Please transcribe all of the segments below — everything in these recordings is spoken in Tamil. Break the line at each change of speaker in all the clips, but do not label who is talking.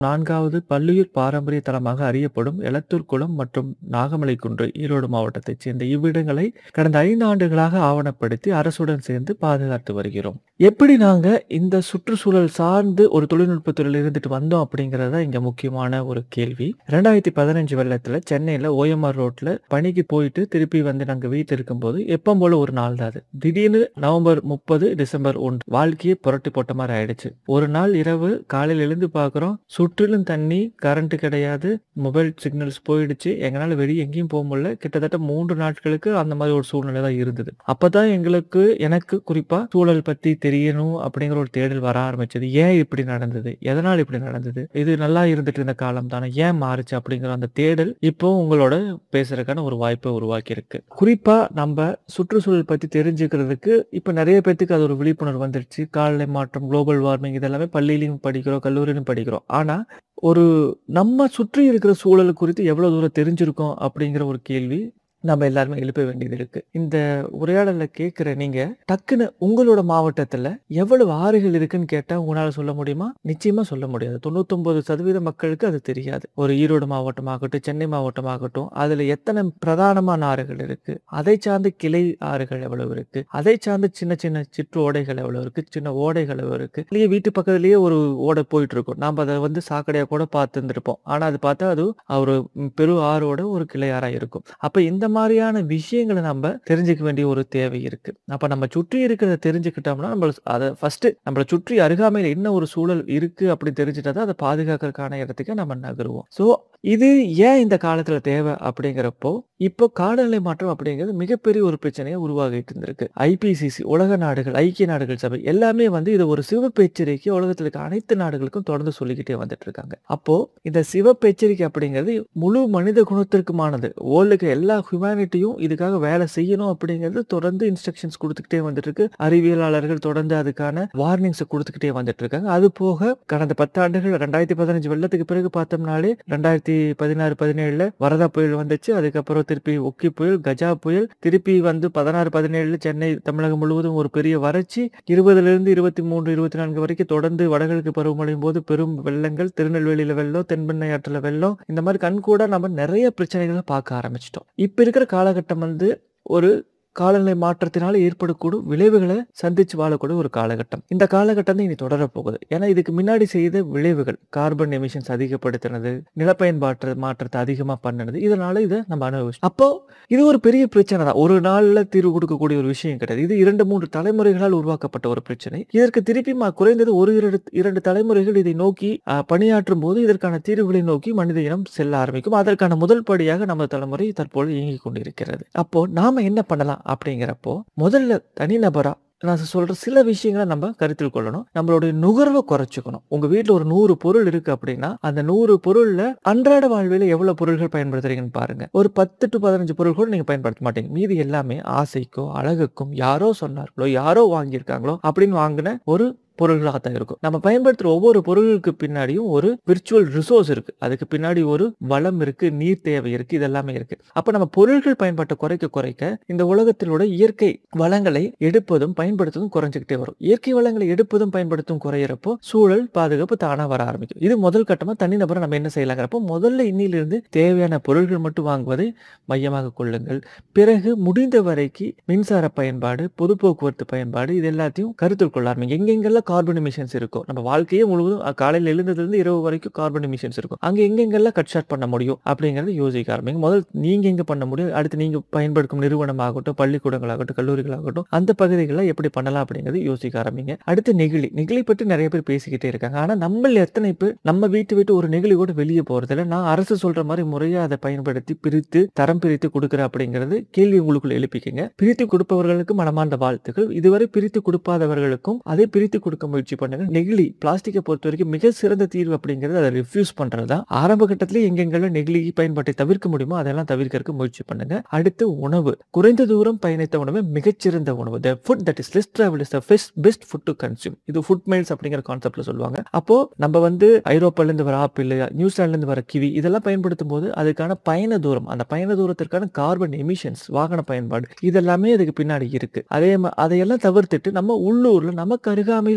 நான்காவது பல்லுயிர் பாரம்பரிய தலமாக அறியப்படும் எலத்தூர் குளம் மற்றும் நாகமலை குன்று ஈரோடு மாவட்டத்தைச் சேர்ந்த இவ்விடங்களை கடந்த ஐந்து ஆண்டுகளாக ஆவணப்படுத்தி அரசுடன் சேர்ந்து பாதுகாத்து வருகிறோம் எப்படி நாங்க இந்த சுற்றுச்சூழல் சார்ந்து ஒரு தொழில்நுட்பத் துறையில இருந்துட்டு வந்தோம் அப்படிங்கிறது தான் இங்க முக்கியமான ஒரு கேள்வி ரெண்டாயிரத்தி பதினஞ்சு வெள்ளத்துல சென்னையில ஓஎம்ஆர் ரோட்ல பணிக்கு போயிட்டு திருப்பி வந்து நாங்க வீட்டில் இருக்கும்போது எப்பவும் போல ஒரு நாள் தான் அது திடீர்னு நவம்பர் முப்பது டிசம்பர் ஒன்று வாழ்க்கையை புரட்டி போட்ட மாதிரி ஆயிடுச்சு ஒரு நாள் இரவு காலையில எழுந்து பார்க்குறோம் சுற்றிலும் தண்ணி கரண்ட் கிடையாது மொபைல் சிக்னல்ஸ் போயிடுச்சு எங்களால் வெளியே எங்கேயும் போக முடியல கிட்டத்தட்ட மூன்று நாட்களுக்கு அந்த மாதிரி ஒரு சூழ்நிலை தான் இருந்தது அப்பதான் எங்களுக்கு எனக்கு குறிப்பா சூழல் பத்தி தெரியணும் அப்படிங்கிற ஒரு தேடல் வர ஆரம்பிச்சது ஏன் இப்படி நடந்தது எதனால் இப்படி நடந்தது இது நல்லா இருந்துட்டு இருந்த காலம் தானே ஏன் மாறுச்சு அப்படிங்கிற அந்த தேடல் இப்போ உங்களோட பேசுறதுக்கான ஒரு வாய்ப்பை உருவாக்கி இருக்கு குறிப்பா நம்ம சுற்றுச்சூழல் பத்தி தெரிஞ்சுக்கிறதுக்கு இப்ப நிறைய பேத்துக்கு அது ஒரு விழிப்புணர்வு வந்துருச்சு காலநிலை மாற்றம் குளோபல் வார்மிங் இதெல்லாமே பள்ளியிலையும் படிக்கிறோம் கல்லூரியிலும் படிக்கிறோம் ஆனா ஒரு நம்ம சுற்றி இருக்கிற சூழல் குறித்து எவ்வளவு தூரம் தெரிஞ்சிருக்கோம் அப்படிங்கிற ஒரு கேள்வி நம்ம எல்லாருமே எழுப்ப வேண்டியது இருக்கு இந்த உரையாடல கேட்கிற நீங்க டக்குன்னு உங்களோட மாவட்டத்துல எவ்வளவு ஆறுகள் இருக்குன்னு கேட்டா உங்களால சொல்ல முடியுமா நிச்சயமா சொல்ல முடியாது தொண்ணூத்தொன்பது சதவீத மக்களுக்கு அது தெரியாது ஒரு ஈரோடு மாவட்டமாகட்டும் சென்னை மாவட்டமாகட்டும் அதுல எத்தனை பிரதானமான ஆறுகள் இருக்கு அதை சார்ந்த கிளை ஆறுகள் எவ்வளவு இருக்கு அதை சார்ந்த சின்ன சின்ன சிற்று ஓடைகள் எவ்வளவு இருக்கு சின்ன ஓடைகள் எவ்வளவு இருக்கு இல்லையே வீட்டு பக்கத்துலயே ஒரு ஓடை போயிட்டு இருக்கும் நாம அதை வந்து சாக்கடையா கூட பார்த்து இருந்திருப்போம் ஆனா அது பார்த்தா அது ஒரு பெரு ஆறோட ஒரு கிளையாரா இருக்கும் அப்ப இந்த மாதிரியான விஷயங்களை நம்ம தெரிஞ்சுக்க வேண்டிய ஒரு தேவை இருக்கு அப்ப நம்ம சுற்றி இருக்கிறத தெரிஞ்சுக்கிட்டோம்னா நம்ம அதை ஃபர்ஸ்ட் நம்மளை சுற்றி அருகாமையில் என்ன ஒரு சூழல் இருக்கு அப்படி தெரிஞ்சுட்டா தான் அதை பாதுகாக்கிறதுக்கான இடத்துக்கு நம்ம நகருவோம் ஸோ இது ஏன் இந்த காலத்துல தேவை அப்படிங்கிறப்போ இப்போ காலநிலை மாற்றம் அப்படிங்கிறது மிகப்பெரிய ஒரு பிரச்சனையை உருவாகிட்டு இருந்திருக்கு ஐபிசிசி உலக நாடுகள் ஐக்கிய நாடுகள் சபை எல்லாமே வந்து இது ஒரு சிவப்பு எச்சரிக்கை உலகத்தில் இருக்க அனைத்து நாடுகளுக்கும் தொடர்ந்து சொல்லிக்கிட்டே வந்துட்டு இருக்காங்க அப்போ இந்த சிவப்பு எச்சரிக்கை அப்படிங்கிறது முழு மனித குணத்திற்குமானது வேர்ல்டுக்கு எல்லா ஹியூமனிட்டியும் இதுக்காக வேலை செய்யணும் அப்படிங்கிறது தொடர்ந்து இன்ஸ்ட்ரக்ஷன்ஸ் கொடுத்துக்கிட்டே வந்துட்டு இருக்கு அறிவியலாளர்கள் தொடர்ந்து அதுக்கான வார்னிங்ஸ் கொடுத்துக்கிட்டே வந்துட்டு இருக்காங்க அது போக கடந்த பத்தாண்டுகள் ரெண்டாயிரத்தி பதினஞ்சு வெள்ளத்துக்கு பிறகு பார்த்தோம்னாலே ரெண்டாயிரத்தி பதினாறு பதினேழுல வரதா புயல் வந்துச்சு அதுக்கப்புறம் திருப்பி ஒக்கி புயல் கஜா புயல் திருப்பி வந்து பதினாறு பதினேழுல சென்னை தமிழகம் முழுவதும் ஒரு பெரிய வறட்சி இருபதுல இருந்து இருபத்தி மூன்று இருபத்தி நான்கு வரைக்கும் தொடர்ந்து வடகிழக்கு பருவமழையும் போது பெரும் வெள்ளங்கள் திருநெல்வேலியில வெள்ளம் தென்பெண்ணை ஆற்றுல வெள்ளம் இந்த மாதிரி கண்கூட நம்ம நிறைய பிரச்சனைகளை பார்க்க ஆரம்பிச்சிட்டோம் இப்ப இருக்கிற காலகட்டம் வந்து ஒரு காலநிலை மாற்றத்தினால ஏற்படக்கூடும் விளைவுகளை சந்திச்சு வாழக்கூடிய ஒரு காலகட்டம் இந்த காலகட்டம் தான் இனி தொடரப்போகுது ஏன்னா இதுக்கு முன்னாடி செய்த விளைவுகள் கார்பன் எமிஷன்ஸ் அதிகப்படுத்தினது நிலப்பயன்பாட்டு மாற்றத்தை அதிகமா பண்ணினது இதனால இதை நம்ம அனுபவிச்சோம் அப்போ இது ஒரு பெரிய பிரச்சனை தான் ஒரு நாள்ல தீர்வு கொடுக்கக்கூடிய ஒரு விஷயம் கிடையாது இது இரண்டு மூன்று தலைமுறைகளால் உருவாக்கப்பட்ட ஒரு பிரச்சனை இதற்கு திருப்பி ம- குறைந்தது ஒரு இரண்டு இரண்டு தலைமுறைகள் இதை நோக்கி அஹ், பணியாற்றும் போது இதற்கான தீர்வுகளை நோக்கி மனித இனம் செல்ல ஆரம்பிக்கும் அதற்கான முதல் படியாக நம்ம தலைமுறை தற்போது இயங்கிக் கொண்டிருக்கிறது அப்போ நாம என்ன பண்ணலாம் அப்படிங்கிறப்போ முதல்ல தனிநபரா நான் சொல்ற சில விஷயங்களை நம்ம கருத்தில் கொள்ளணும் நம்மளுடைய நுகர்வை குறைச்சிக்கணும் உங்க வீட்ல ஒரு நூறு பொருள் இருக்கு அப்படின்னா அந்த நூறு பொருள்ல அன்றாட வாழ்வில எவ்வளவு பொருள்கள் பயன்படுத்துறீங்கன்னு பாருங்க ஒரு பத்து டு பதினஞ்சு பொருள் கூட நீங்க பயன்படுத்த மாட்டீங்க மீதி எல்லாமே ஆசைக்கோ அழகுக்கும் யாரோ சொன்னார்களோ யாரோ வாங்கியிருக்காங்களோ அப்படின்னு வாங்கின ஒரு பொருள்களாக தான் இருக்கும் நம்ம பயன்படுத்துற ஒவ்வொரு பொருளுக்கு பின்னாடியும் ஒரு விர்ச்சுவல் ரிசோர்ஸ் இருக்கு அதுக்கு பின்னாடி ஒரு வளம் இருக்கு நீர் தேவை இருக்கு இதெல்லாமே இருக்கு அப்ப நம்ம பொருள்கள் பயன்பாட்டை குறைக்க குறைக்க இந்த உலகத்திலோட இயற்கை வளங்களை எடுப்பதும் பயன்படுத்துவதும் குறைஞ்சுக்கிட்டே வரும் இயற்கை வளங்களை எடுப்பதும் பயன்படுத்தும் குறையிறப்போ சூழல் பாதுகாப்பு தானா வர ஆரம்பிக்கும் இது முதல் கட்டமா தனிநபரை நம்ம என்ன செய்யலாங்கிறப்போ முதல்ல இன்னிலிருந்து தேவையான பொருள்கள் மட்டும் வாங்குவதை மையமாக கொள்ளுங்கள் பிறகு முடிந்த வரைக்கு மின்சார பயன்பாடு பொது போக்குவரத்து பயன்பாடு இது எல்லாத்தையும் கருத்தில் கொள்ள ஆரம்பிங்க எங்கெங்கெல்லாம் கார்பன் எமிஷன்ஸ் இருக்கும் நம்ம வாழ்க்கையே முழுவதும் அஹ், காலையில எழுந்ததுல இருந்து இரவு வரைக்கும் கார்பன் எமிஷன்ஸ் இருக்கும் அங்க எங்கெங்கெல்லாம் கட் ஷாட் பண்ண முடியும் அப்படிங்கறத யோசிக்க ஆரம்பிங்க முதல் நீங்க எங்க பண்ண முடியும் அடுத்து நீங்க பயன்படுத்தும் நிறுவனமாகட்டும் பள்ளிக்கூடங்களாகட்டும் கல்லூரிகளாகட்டும் அந்த பகுதிகளில் எப்படி பண்ணலாம் அப்படிங்கறது யோசிக்க ஆரம்பிங்க அடுத்து நெகிழி நெகிழி பற்றி நிறைய பேர் பேசிக்கிட்டே இருக்காங்க ஆனா நம்ம எத்தனை பேர் நம்ம வீட்டு விட்டு ஒரு நெகிழி கூட வெளியே போறதில்ல நான் அரசு சொல்ற மாதிரி முறையா அதை பயன்படுத்தி பிரித்து தரம் பிரித்து கொடுக்குற அப்படிங்கிறது கேள்வி உங்களுக்குள்ள எழுப்பிக்கங்க பிரித்து கொடுப்பவர்களுக்கு மனமார்ந்த வாழ்த்துக்கள் இதுவரை பிரித்து கொடுப்பாதவர்களுக்கும் அதை பிரித்து கொடுக்க முயற்சி பண்ணுங்க நெகிழி பிளாஸ்டிக்கை பொறுத்த வரைக்கும் மிக சிறந்த தீர்வு அப்படிங்கிறது அதை ரிஃப்யூஸ் பண்றதா ஆரம்ப கட்டத்திலே எங்கெங்கெல்லாம் நெகிழி பயன்பாட்டை தவிர்க்க முடியுமோ அதெல்லாம் தவிர்க்கறதுக்கு முயற்சி பண்ணுங்க அடுத்து உணவு குறைந்த தூரம் பயணித்த உணவு மிகச்சிறந்த உணவு the food that is less travel is the best food to consume இது ஃபுட் மைல்ஸ் அப்படிங்கிற கான்செப்ட்ல சொல்லுவாங்க அப்போ நம்ம வந்து ஐரோப்பால இருந்து வர ஆப்பிள் நியூசிலாந்துல இருந்து வர கிவி இதெல்லாம் பயன்படுத்தும் போது அதுக்கான பயண தூரம் அந்த பயண தூரத்திற்கான கார்பன் எமிஷன்ஸ் வாகன பயன்பாடு இதெல்லாமே அதுக்கு பின்னாடி இருக்கு அதே ம- அதையெல்லாம் தவிர்த்துட்டு நம்ம உள்ளூர்ல நமக்கு அருகாமையில்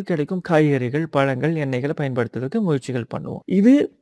கிடைக்கும் காய்கறிகள், பழங்கள், எண்ணெய்கள பயன்படுத்துறதுக்கு முயற்சிகள் பண்ணுவோம். இது